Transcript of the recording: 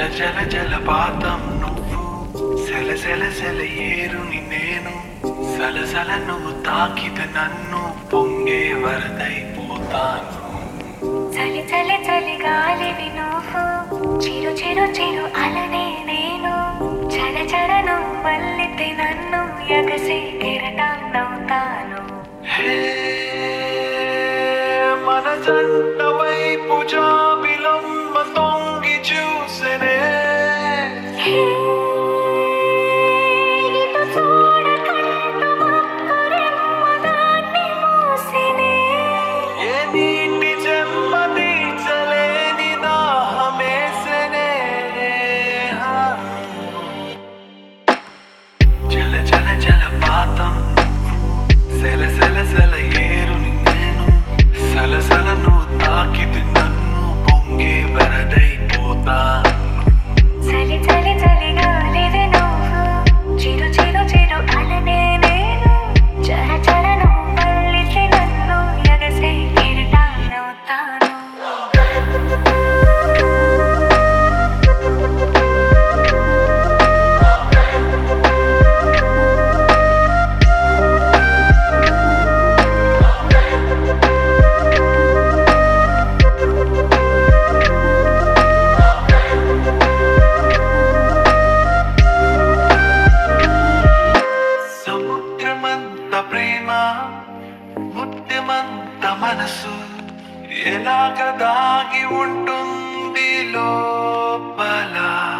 జల జలపాతం నువ్వు సెల సెల సెల ఏరుని నేను సలసల నువ్వు తాకితే నన్ను పొంగే వరదైపోతాను చలి చలి చలి గాలివి నువ్వు చిరు చిరు చిరు అలనే నేను చర చర నువ్వు మల్లితే నన్ను ఎగసి కెరటాన్నవుతాను హే మన జంట వైపు జాబిలమ్మ తొంగి చూసెనే హే, ఇటు చూడకంటూ మబ్బురెమ్మ దాన్ని మూసినే. ఏ నీటి చెమ్మ తీర్చలేని దాహమేసెనే జల జల జలపాతం సెల సెల సెల ఏరుని నేను సలసల నువ్వు తాకితే నన్ను పొంగే వరదైపోతాను చలి చలి చలి గాలివి నువ్వు చిరు చిరు చిరు అలనే నేను చర చర నువ్వు మల్లితే నన్ను ఎగసి కెరటాన్నవుతాను సముద్రమంత ప్రేమ ముత్యమంత మనసు ఎలాగ దాగి ఉంటుంది లోపల